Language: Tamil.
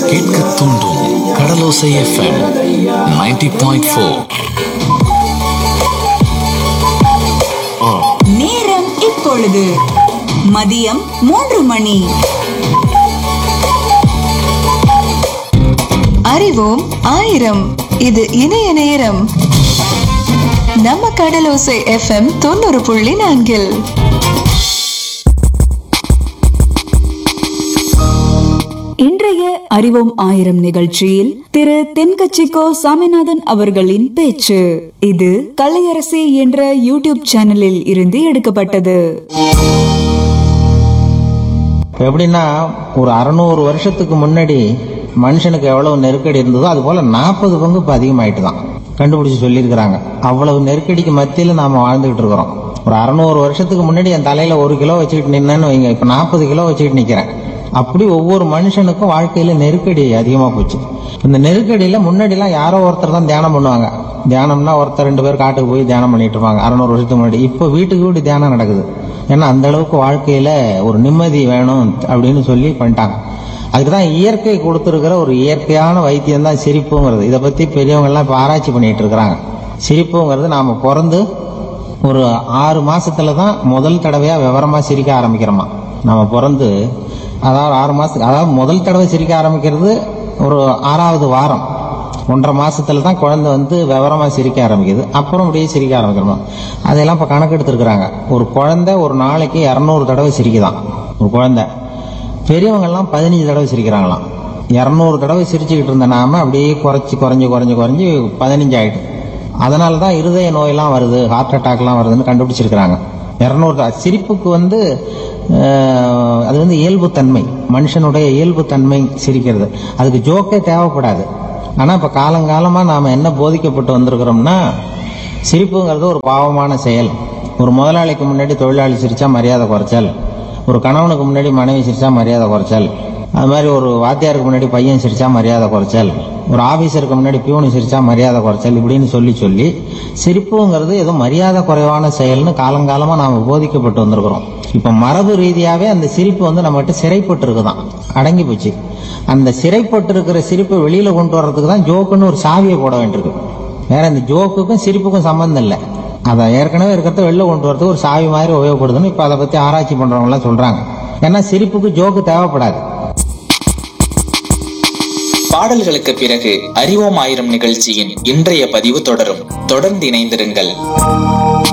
கேட்க தூண்டும் கடலோசை எஃப்எம் 90.4 பாயிண்ட் ஃபோர் நேரம் இப்பொழுது மதியம் மூன்று மணி அறிவோம் ஆயிரம் இது இணைய நேரம் நம்ம கடலோசை எஃப்எம் தொண்ணூறு புள்ளி நான்கில் இன்றைய அறிவோம் ஆயிரம் நிகழ்ச்சியில் திரு தென்கட்சிக்கோ சாமிநாதன் அவர்களின் பேச்சு இது கலையரசி என்ற யூடியூப் சேனலில் இருந்து எடுக்கப்பட்டது எப்படின்னா ஒரு அறநூறு வருஷத்துக்கு முன்னாடி மனுஷனுக்கு எவ்வளவு நெருக்கடி இருந்ததோ அது போல நாற்பது பங்கு இப்போ அதிகமாயிட்டு தான் கண்டுபிடிச்சு சொல்லியிருக்கிறாங்க அவ்வளவு நெருக்கடிக்கு மத்தியில் நாம வாழ்ந்துகிட்டு இருக்கிறோம் ஒரு அறநூறு வருஷத்துக்கு முன்னாடி என் தலையில ஒரு கிலோ வச்சுக்கிட்டு நின்னேன்னு வைங்க இப்போ நாற்பது கிலோ வச்சுக்கிட்டு நிக்கிறேன் அப்படி ஒவ்வொரு மனுஷனுக்கும் வாழ்க்கையில நெருக்கடி அதிகமாக போச்சு இந்த நெருக்கடியில முன்னாடிலாம் யாரோ ஒருத்தர் தான் தியானம் பண்ணுவாங்க தியானம்னா ஒருத்தர் ரெண்டு பேர் காட்டுக்கு போய் தியானம் பண்ணிட்டு இருப்பாங்க அறநூறு வருஷத்துக்கு முன்னாடி இப்போ வீட்டுக்கு வீடு தியானம் நடக்குது ஏன்னா அந்த அளவுக்கு வாழ்க்கையில ஒரு நிம்மதி வேணும் அப்படின்னு சொல்லி பண்ணிட்டாங்க அதுக்கு தான் இயற்கை கொடுத்துருக்கிற ஒரு இயற்கையான வைத்தியம் தான் சிரிப்புங்கிறது இதை பத்தி பெரியவங்க எல்லாம் இப்போ ஆராய்ச்சி பண்ணிட்டு இருக்கிறாங்க சிரிப்புங்கிறது நாம பிறந்து ஒரு ஆறு மாசத்துல தான் முதல் தடவையா விவரமா சிரிக்க ஆரம்பிக்கிறோமா நம்ம பிறந்து அதாவது ஆறு மாசத்துக்கு அதாவது முதல் தடவை சிரிக்க ஆரம்பிக்கிறது ஒரு ஆறாவது வாரம் ஒன்றரை மாசத்துல தான் குழந்தை வந்து விவரமா சிரிக்க ஆரம்பிக்குது அப்புறம் அப்படியே சிரிக்க ஆரம்பிக்கிறோமா அதெல்லாம் இப்போ கணக்கு எடுத்திருக்கிறாங்க ஒரு குழந்தை ஒரு நாளைக்கு இரநூறு தடவை சிரிக்குதான் ஒரு குழந்தை பெரியவங்கெல்லாம் பதினஞ்சு தடவை சிரிக்கிறாங்களாம் இரநூறு தடவை சிரிச்சுக்கிட்டு இருந்த நாம அப்படியே குறைச்சி குறைஞ்சு குறைஞ்சு குறைஞ்சு பதினஞ்சு ஆயிட்டு அதனால தான் இருதய நோயெல்லாம் வருது ஹார்ட் அட்டாக்லாம் வருதுன்னு கண்டுபிடிச்சிருக்கிறாங்க இரநூறு சிரிப்புக்கு வந்து அஹ், அது வந்து இயல்புத்தன்மை மனுஷனுடைய இயல்புத்தன்மை சிரிக்கிறது அதுக்கு ஜோக்கே தேவைப்படாது ஆனால் இப்போ காலங்காலமாக நாம் என்ன போதிக்கப்பட்டு வந்திருக்கிறோம்னா சிரிப்புங்கிறது ஒரு பாவமான செயல் ஒரு முதலாளிக்கு முன்னாடி தொழிலாளி சிரிச்சா மரியாதை குறைச்சல் ஒரு கணவனுக்கு முன்னாடி மனைவி சிரிச்சா மரியாதை குறைச்சல் அது மாதிரி ஒரு வாத்தியாருக்கு முன்னாடி பையன் சிரிச்சா மரியாதை குறைச்சல் ஒரு ஆபீசருக்கு முன்னாடி பியூனு சிரிச்சா மரியாதை குறைச்சல் இப்படின்னு சொல்லி சொல்லி சிரிப்புங்கிறது ஏதோ மரியாதை குறைவான செயல்னு காலங்காலமா நாம போதிக்கப்பட்டு வந்திருக்கிறோம் இப்ப மரபு ரீதியாவே அந்த சிரிப்பு வந்து நம்மகிட்ட சிறைப்பட்டு இருக்குதான் அடங்கி போச்சு அந்த சிறைப்பட்டு இருக்கிற சிரிப்பை வெளியில கொண்டு வர்றதுக்கு தான் ஜோக்குன்னு ஒரு சாவியை போட வேண்டியிருக்கு வேற இந்த ஜோக்குக்கும் சிரிப்புக்கும் சம்பந்தம் இல்லை அதை ஏற்கனவே இருக்கிறத வெளில கொண்டு வரதுக்கு ஒரு சாவி மாதிரி உபயோகப்படுதுன்னு இப்போ அதை பத்தி ஆராய்ச்சி பண்றவங்க எல்லாம் சொல்றாங்க ஏன்னா சிரிப்புக்கு ஜோக்கு தேவைப்படாது பாடல்களுக்கு பிறகு அறிவோம் ஆயிரம் நிகழ்ச்சியின் இன்றைய பதிவு தொடரும் தொடர்ந்து இணைந்திருங்கள்